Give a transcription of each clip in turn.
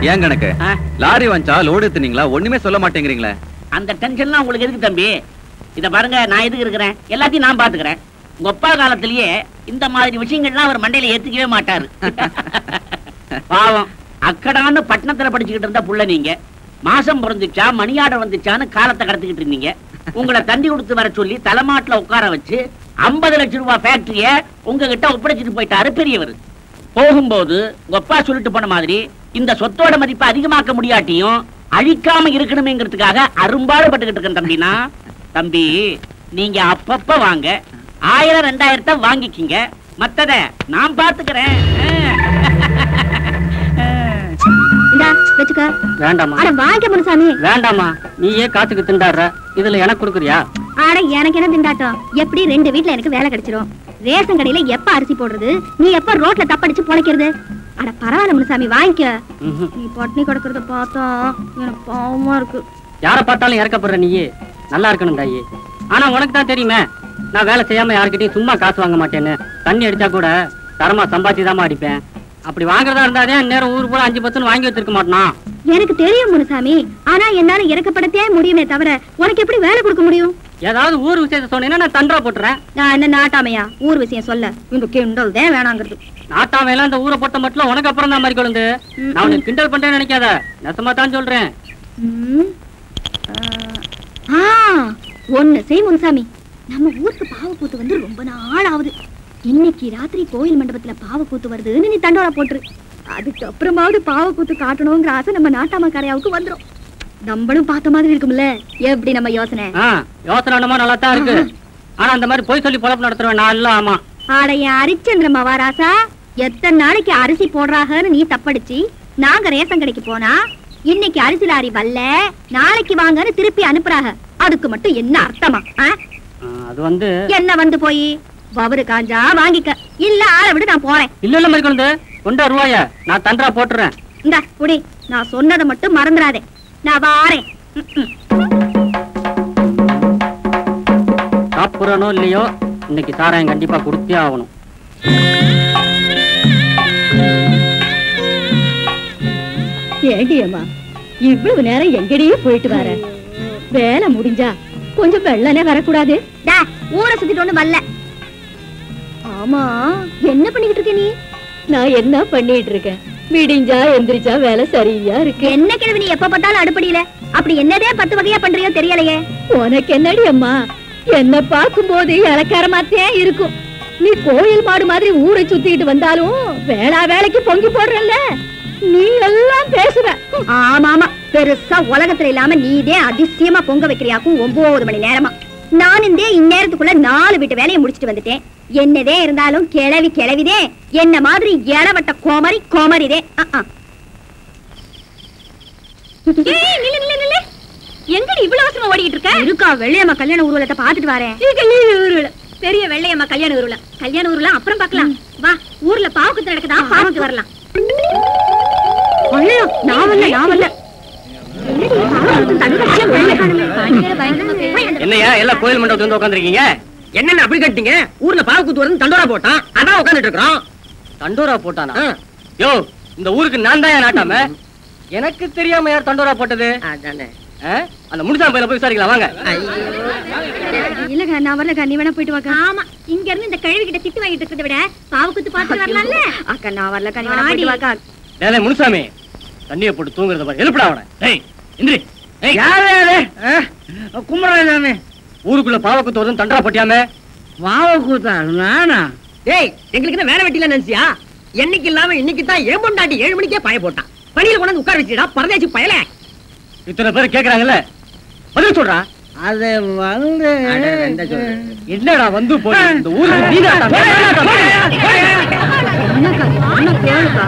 ஏன் கணக்கு ஆ, லாரி வந்துச்சா லோடு எடுத்துனீங்களா ஒண்ணுமே சொல்ல மாட்டேங்கிறீங்களே அந்த டென்ஷன்லாம் உங்களுக்கு எதுக்கு தம்பி இத பாருங்க நான் எதுக்கு இருக்கிறேன் எல்லாத்தையும் நான் பாத்துக்கிறேன் உங்க அப்பா காலத்திலேயே இந்த மாதிரி விஷயங்கள்லாம் அவர் மண்டையில ஏத்துக்கவே மாட்டாரு பாவம் அக்கடான்னு பட்டணத்துல படிச்சுக்கிட்டு இருந்த புள்ள நீங்க மாசம் பிறந்துச்சா மணியாடர் வந்துச்சான்னு காலத்தை கடத்திக்கிட்டு இருந்தீங்க உங்களை தந்தி கொடுத்து வர சொல்லி தலைமாட்டுல உட்கார வச்சு 50 லட்சம் ரூபாய் ஃபேக்டரிய உங்ககிட்ட ஒப்படைச்சிட்டு போயிட்டாரு பெரியவர் போகும்போது உங்க அப்பா சொல்லிட்டு போன மாதிரி இந்த சொத்தோட மதிப்பை அதிகமாக்க முடியாட்டியும் அழிக்காம இருக்கணுமேங்கிறதுக்காக அரும்பாடுபட்டுக்கிட்டு இருக்கேன் தம்பினா தம்பி நீங்க அப்பப்ப வாங்க ஆயிரம் ரெண்டாயிரத்தை வாங்கிக்கிங்க மத்தத நான் பாத்துக்கிறேன் இந்தா வச்சுக்க வேண்டாமா அட வாங்க முனுசாமி வேண்டாமா நீயே காத்துக்கு திண்டாடுற இதுல எனக்கு கொடுக்குறியா அட எனக்கு என்ன திண்டாட்டம் எப்படி ரெண்டு வீட்ல எனக்கு வேலை கிடைச்சிரும் ரேஷன் கடையில எப்ப அரிசி போடுறது நீ எப்ப ரோட்ல தப்படிச்சு பொழைக்கிறது அட பரவாயில்ல முனுசாமி வாங்கிக்க ம்ஹும். நீ பட்னி கிடக்கிறத பார்த்தா எனக்கு பாவமா இருக்கு யார பார்த்தாலும் இறக்கப்படுற நீயே நல்லா இருக்கணும் தாயி ஆனா உனக்கு தான் தெரியுமே நான் வேலை செய்யாம யார்கிட்டயும் சும்மா காசு வாங்க மாட்டேன்னு தண்ணி அடிச்சா கூட தரமா சம்பாத்தி அடிப்பேன் அப்படி வாங்குறதா இருந்தாதே நேரம் ஊர் பூரா அஞ்சு பத்துன்னு வாங்கி வச்சிருக்க மாட்டான் எனக்கு தெரியும் முனுசாமி ஆனா என்னால இறக்கப்படத்தே முடியுமே தவிர உனக்கு எப்படி வேலை கொடுக்க முடியும் ஏதாவது ஊர் விஷயத்த சொன்னீங்கன்னா நான் தண்டா போட்டுறேன் நான் என்ன நாட்டாமையா ஊர் விஷயம் சொல்ல இந்த கிண்டல் தான் வேணாங்கிறது நாட்டாம எல்லாம் இந்த ஊரை போட்ட மட்டும் உனக்கு அப்புறம் தான் மாதிரி கொழுந்து நான் உனக்கு கிண்டல் பண்றேன்னு நினைக்காத நெசமா தான் சொல்றேன் ம். ஆ ஒண்ணு செய் முனுசாமி நம்ம ஊருக்கு பாவக்கூத்து வந்து ரொம்ப நாள் ஆகுது இன்னைக்கு ராத்திரி கோயில் மண்டபத்துல பாவக்கூத்து வருதுன்னு நீ தண்டோரா போட்டுரு அதுக்கு அப்புறமாவது பாவக்கூத்து காட்டணுங்கிற ஆசை நம்ம நாட்டாம கரையாவுக்கு வந்துரும் நம்மளும் பார்த்த மாதிரி இருக்கும்ல எப்படி நம்ம யோசனை ஆ யோசனை என்னமோ நல்லா தான் இருக்கு ஆனா அந்த மாதிரி போய் சொல்லி பொழப்பு நடத்துருவேன் நான் இல்ல ஆமா ஆட என் அரிச்சந்திர மகாராசா எத்தனை நாளைக்கு அரிசி போடுறாங்கன்னு நீ தப்படிச்சு நாங்க ரேஷன் கடைக்கு போனா இன்னைக்கு அரிசி லாரி வரல நாளைக்கு வாங்கன்னு திருப்பி அனுப்புறாங்க அதுக்கு மட்டும் என்ன அர்த்தமா ஆ? ஆ, அது வந்து என்ன வந்து போய் வவரு காஞ்சா வாங்கிக்க இல்ல ஆளை விடு நான் போறேன் இல்ல இல்ல மாதிரி கொண்டு கொண்டா ரூபாய நான் தண்டா போட்டுறேன் இந்த குடி நான் சொன்னதை மட்டும் மறந்துடாதே நான் வாரேன் ம், ம். சாப்பிட்றனோ இல்லையோ இன்னைக்கு சாராயம் கண்டிப்பா கொடுத்தே ஆகணும் ஏண்டி அம்மா இவ்வளவு நேரம் எங்கடியே போயிட்டு வர வேலை முடிஞ்சா கொஞ்சம் வெள்ளனே வரக்கூடாது ஊரை சுத்திட்டு ஒண்ணு வரல ஆமா என்ன பண்ணிட்டு இருக்க நீ நான் என்ன பண்ணிட்டு இருக்கேன் விடிஞ்சா எந்திரிச்சா வேலை சரியா இருக்கு என்ன கிழவி நீ எப்ப பார்த்தாலும் அடுப்படியில அப்படி என்னதே பத்து வகையா பண்றியோ தெரியலையே உனக்கு என்னடி அம்மா என்ன பார்க்கும்போது இலக்காரமாத்தே இருக்கும் நீ கோயில் மாடு மாதிரி ஊரை சுத்திட்டு வந்தாலும் வேளா வேலைக்கு பொங்கி போடுறல்ல நீ எல்லாம் பேசுவ ஆமா ஆமா பெருசா உலகத்துல இல்லாம நீதே அதிசயமா பொங்க வைக்கிறியாக்கும் ஒன்பது மணி நேரமா நான் இந்த இந்நேரத்துக்குள்ள நாலு வீட்டு வேலையை முடிச்சிட்டு வந்துட்டேன் என்னதே இருந்தாலும் கிளவி கிளவிதே என்ன மாதிரி இளவட்ட கோமரி கோமரிதே அஹ், அஹ். ஏய், நில்லு, நில்லு, நில்லு. எங்கடி இவ்வளவு அவசரமா ஓடிட்டு இருக்க இருக்கா வெள்ளையம்மா கல்யாண ஊர்வலத்தை பாத்துட்டு வரேன் ஊர்வலம் பெரிய வெள்ளையம்மா கல்யாண ஊர்வலம் கல்யாண ஊர்வலம் அப்புறம் பார்க்கலாம் வா ஊர்ல பாவுக்கு நடக்குதா பாவுக்கு வரலாம் ஐயோ நான் வரல நான் வரல என்னையா எல்லாம் கோயில் மண்டபத்துல வந்து உட்காந்துருக்கீங்க என்னென்ன அப்படி கட்டிங்க ஊர்ல பாவு குத்து வருது தண்டோரா போட்டான் அதான் உட்காந்துட்டு இருக்கிறோம் தண்டோரா போட்டானா யோ இந்த ஊருக்கு நான் தான் நாட்டாம எனக்கு தெரியாம யார் தண்டோரா போட்டது அதானே ஆ? அந்த முனிசாமி பையில போய் விசாரிக்கலாம் வாங்க இல்லங்க நான் வரலக்கா நீ வேணா போயிட்டு வாக்கா ஆமா இங்க இருந்து இந்த கழுவி கிட்ட திட்டு வாங்கிட்டு இருக்கிறத விட பாவுக்குத்து பாத்துட்டு வரலாம்ல அக்கா நான் வரலக்கா நீ வேணா போயிட்டு வாக்கா டேய் முனுசாமி தண்ணியை போட்டு தூங்குறத பாரு எழுப்படா அவனை டேய் இந்திரி ஏய், யாரு யாரு குமரன் ஊருக்குள்ள பாவக்குத்து வருதுன்னு தண்டரா போட்டியாமே பாவ கூத்தா நானா டேய் எங்களுக்கு என்ன வேலை வெட்டில நினைச்சியா என்னைக்கு இல்லாம இன்னைக்கு தான் ஏன் பொண்டாட்டி ஏழு மணிக்கே பாய போட்டான் பணியில கொண்டாந்து உட்கார வச்சுடா பரதேசி பயல இத்தனை பேர் கேக்குறாங்கல்ல பதில் சொல்றா அது வந்து என்னடா வந்து போய் இந்த ஊருக்கு நீதான்டா, கேளுக்கா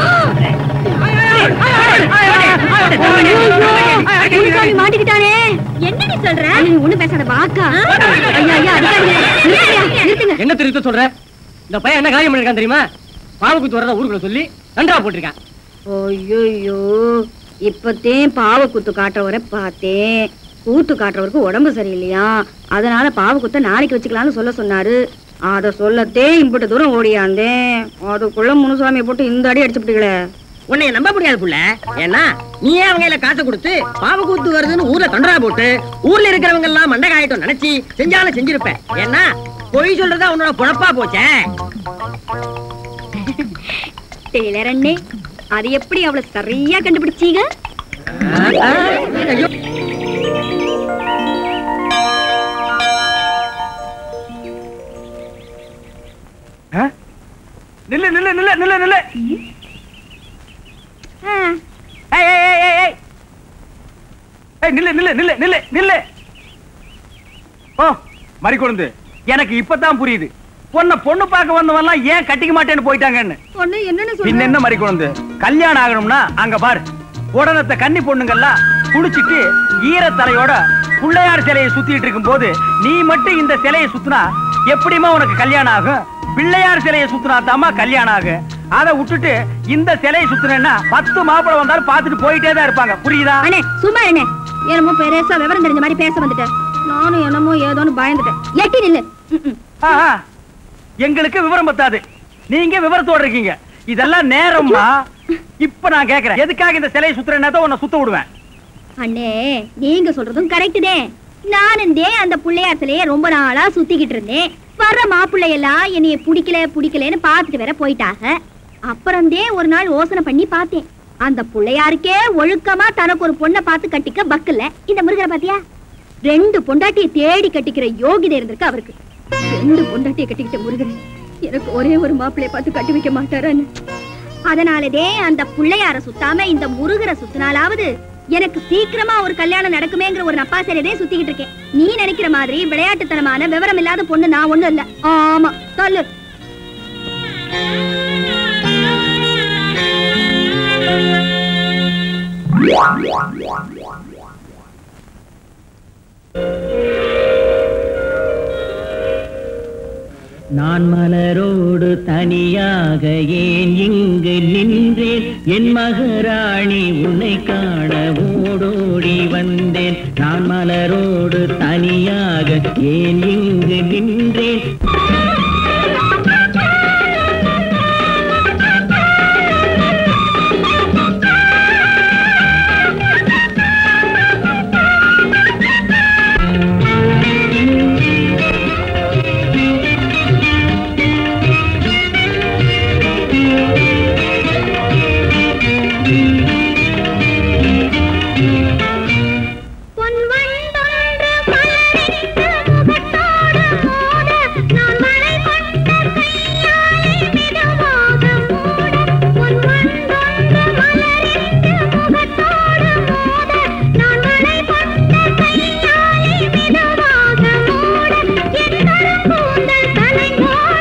மாட்டிக்கிட்டானே என்னடி சொல்ற நீ ஒண்ணு பேசாத வாக்கா ஐயா ஐயா அடிக்காதீங்க நிறுத்துங்க, நிறுத்துங்க என்ன திருத்த சொல்ற இந்த பையன் என்ன காரியம் பண்ணிருக்கான் தெரியுமா பாவக்குத்து வரதா ஊருக்குள்ள சொல்லி தண்டரா போட்டிருக்கான் ஐயோ இப்பத்தேன் பாவ குத்து காட்டுறவரை பார்த்தேன் கூத்து காட்டுறவருக்கு உடம்பு சரியில்லையா அதனால பாவ குத்த நாளைக்கு வச்சுக்கலாம்னு சொல்ல சொன்னாரு அத சொல்லத்தே இம்பிட்டு தூரம் ஓடியாந்தேன் அதுக்குள்ள முனுசாமியை போட்டு இந்த அடி அடிச்சுட்டீங்களே உன்னை நம்ப முடியாது புள்ள ஏன்னா நீயே அவங்க கையில காசை கொடுத்து பாவ கூத்து வருதுன்னு ஊர்ல தொண்டரா போட்டு ஊர்ல இருக்கிறவங்க எல்லாம் மண்டை காயட்டும் நினைச்சு செஞ்சாலும் செஞ்சிருப்ப ஏன்னா பொய் சொல்றதா உன்னோட பொழப்பா போச்சே டெய்லர் அண்ணே அது எப்படி அவ்வளவு சரியா கண்டுபிடிச்சீங்க ஐயோ நில்லு நில்லு நில்லு நில்லு நில்லு ஆ, ஏய் ஏய் ஏய் ஏய் ஏய் ஏய் நில்லு நில்லு நில்லு நில்லு நில்லு ஓ மறி கொழுந்து எனக்கு இப்பதான் புரியுது பொண்ண பொண்ணு பார்க்க வந்தவன்லாம் ஏன் கட்டிக்க மாட்டேன்னு போயிட்டாங்கன்னு பொண்ணு என்னன்னு பின்ன சொல்ற என்ன மறி கொழுந்து கல்யாணம் ஆகணும்னா அங்க பாரு உடனத்த கன்னி பொண்ணுங்கெல்லாம் குளிச்சிட்டு ஈரத்தலையோட பிள்ளையார் சிலையை சுத்திட்டு இருக்கும் போது நீ மட்டும் இந்த சிலையை சுத்தினா எப்படிமா உனக்கு கல்யாணம் ஆகும் பிள்ளையார் சிலையை சுத்தினா தாமா கல்யாணம் ஆகும் அதை விட்டுட்டு இந்த சிலையை சுத்தினா பத்து மாப்பிளை வந்தாலும் பார்த்துட்டு போயிட்டே தான் இருப்பாங்க புரியுதா அண்ணே சும்மா அண்ணே என்னமோ பெருசா விவரம் தெரிஞ்ச மாதிரி பேச வந்துட்டேன் நானும் என்னமோ ஏதோன்னு பயந்துட்டேன் எட்டி நில்லு ம், ம். ஆஹா, எங்களுக்கு விவரம் பத்தாது நீங்க விவரத்தோட இருக்கீங்க இதெல்லாம் நேரம்மா இப்ப நான் கேக்குறேன் எதுக்காக இந்த சிலையை சுத்துறேன்னா தான் உன்னை சுத்த விடுவேன் அண்ணே நீங்க சொல்றதும் கரெக்ட் தான் நானும் தான் அந்த புள்ளையார் சிலைய ரொம்ப நாளா சுத்திக்கிட்டு இருந்தேன் வர்ற மாப்பிள்ளை எல்லாம் என்னைய பிடிக்கல பிடிக்கலன்னு பார்த்துட்டு வேற போயிட்டாங்க அப்புறந்தே ஒரு நாள் யோசனை பண்ணி பார்த்தேன் அந்த புள்ளையாருக்கே ஒழுக்கமா தனக்கு ஒரு பொண்ணை பார்த்து கட்டிக்க பக்கல்ல இந்த முருகரை பாத்தியா ரெண்டு பொண்டாட்டியை தேடி கட்டிக்கிற யோகிதை இருந்திருக்கு அவருக்கு ரெண்டு பொண்டாட்டியை கட்டிக்கிட்ட முருகர் எனக்கு ஒரே ஒரு மாப்பிள்ளைய பார்த்து கட்டி வைக்க மாட்டாரான்னு அதனாலதே அந்த புள்ளையார சுத்தாம இந்த முருகரை சுத்தினாலாவது எனக்கு சீக்கிரமா ஒரு கல்யாணம் நடக்குமேங்கிற ஒரு நப்பாசையிலே சுத்திக்கிட்டு இருக்கேன் நீ நினைக்கிற மாதிரி விளையாட்டுத்தனமான விவரம் இல்லாத பொண்ணு நான் ஒண்ணும் இல்ல ஆமா சொல்லு நான் மலரோடு தனியாக ஏன் இங்கு நின்றேன் என் மகராணி உன்னை காண ஓடோடி வந்தேன் நான் மலரோடு தனியாக ஏன் இங்கு நின்றேன் பொன் வண்டொன்று மலரிட்டு முகத்தோடு மோத, நான் மலை கொண்ட கையாலே மெதுவாக மூட. பொன் வண்டொன்று மலரிட்டு முகத்தோடு மோத, நான் மலை கொண்ட கையாலே மெதுவாக மூட. என் கரும்பூந்தல் தலைமோத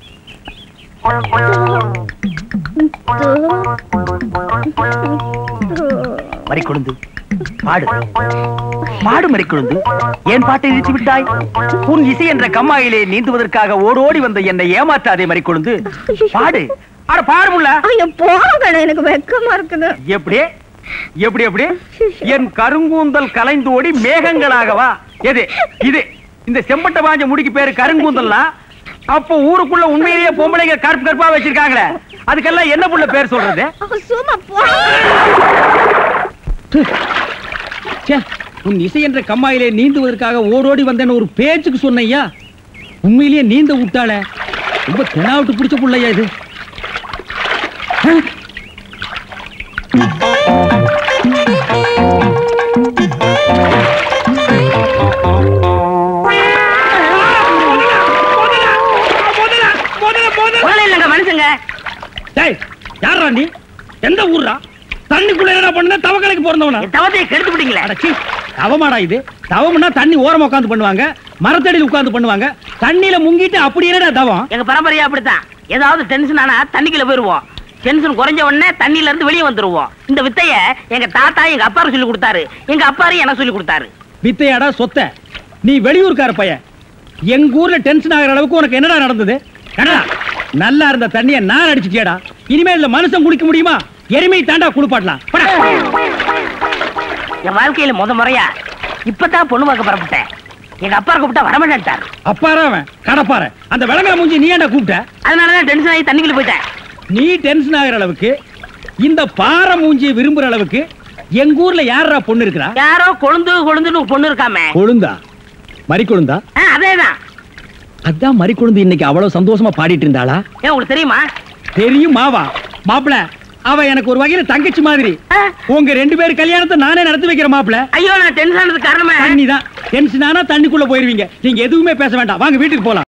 மறி கொழுந்து பாடு பாடு மறி கொழுந்து ஏன் பாட்டை நிறுத்தி விட்டாய் உன் இசை என்ற கம்மாயிலே நீந்துவதற்காக ஓடோடி வந்த என்னை ஏமாற்றாதே மறி கொழுந்து பாடு அட பாடு முல்ல ஐயோ போங்க எனக்கு வெக்கமா இருக்குது எப்படி எப்படி எப்படி என் கருங்கூந்தல் கலைந்து ஓடி மேகங்களாகவா எது இது இந்த செம்பட்ட பாஞ்ச முடிக்கு பேரு கருங்கூந்தல்னா அப்போ ஊருக்குள்ள உண்மையிலேயே பொம்பளைங்க கருப்பு கருப்பா வச்சிருக்காங்களே அதுக்கெல்லாம் என்ன புள்ள பேர் சொல்றது சும்மா போ ச்சே, உன் இசை என்ற கம்மாயிலே நீந்துவதற்காக ஓடோடி வந்தேன்னு ஒரு பேச்சுக்கு சொன்னையா உண்மையிலேயே நீந்த விட்டாளே ரொம்ப தெனாவிட்டு பிடிச்ச புள்ளையா இது ஆ? முதல்ல இல்லைங்க மனுஷங்க டேய் யாரா நீ எந்த ஊர்ரா தண்ணிக்குள்ள என்ன பண்ண தவக்கலைக்கு பிறந்தவனா என் தவத்தையை கெடுத்து விட்டீங்களே அடச்சி தவமாடா இது தவம்னா தண்ணி ஓரமா உட்கார்ந்து பண்ணுவாங்க மரத்தடியில் உட்கார்ந்து பண்ணுவாங்க தண்ணியில முங்கிட்டு அப்படி என்னடா தவம் எங்க பரம்பரையா அப்படித்தான் ஏதாவது டென்ஷன் ஆனா தண்ணிக்குள்ள போயிருவோம் டென்ஷன் குறைஞ்ச உடனே தண்ணியில இருந்து வெளியே வந்துருவோம் இந்த வித்தைய எங்க தாத்தா எங்க அப்பாரு சொல்லி கொடுத்தாரு எங்க அப்பாரு எனக்கு சொல்லி கொடுத்தாரு வித்தையாடா சொத்த நீ வெளியூர்கார பையன் எங்க ஊர்ல டென்ஷன் ஆகிற அளவுக்கு உனக்கு என்னடா நடந்தது என்னடா நல்லா இருந்த தண்ணிய நான் அடிச்சிட்டியாடா இனிமேல் இந்த மனுஷன் குடிக்க முடியுமா எருமை தாண்டா குளிப்பாட்டலாம் போடா. என் வாழ்க்கையில முத முறையா இப்பதான் பொண்ணு பார்க்க புறப்பட்டேன் எங்க அப்பா கூப்பிட்டா வரமாட்டேன்ட்டார் அப்பாரா அவன் கடப்பார அந்த விளங்கா மூஞ்சி நீ ஏன்டா கூப்பிட்ட அதனாலதான் டென்ஷன் ஆகி தண்ணிக்குள்ள போயிட்டேன் நீ டென்ஷன் ஆகிற அளவுக்கு இந்த பாறை மூஞ்சியை விரும்புற அளவுக்கு எங்க ஊர்ல யாரா பொண்ணு இருக்கிறா யாரோ கொழுந்து கொழுந்துன்னு ஒரு பொண்ணு இருக்காமே கொழுந்தா மறி கொழுந்தா ஆ, அதேதான் அதான் மறி கொழுந்து இன்னைக்கு அவ்வளவு சந்தோஷமா பாடிட்டு இருந்தாளா ஏன் உங்களுக்கு தெரியுமா தெரியும் மாவா மாப்பிள அவ எனக்கு ஒரு வகையில தங்கச்சி மாதிரி ஆ, உங்க ரெண்டு பேர் கல்யாணத்தை நானே நடத்தி வைக்கிற மாப்பிள ஐயோ நான் டென்ஷன் ஆனதுக்கு காரணமே தண்ணி தான் டென்ஷன் ஆனா தண்ணிக்குள்ள போயிருவீங்க நீங்க எதுவுமே பேச வேண்டாம் வாங்க வீட்டுக்கு போலாம்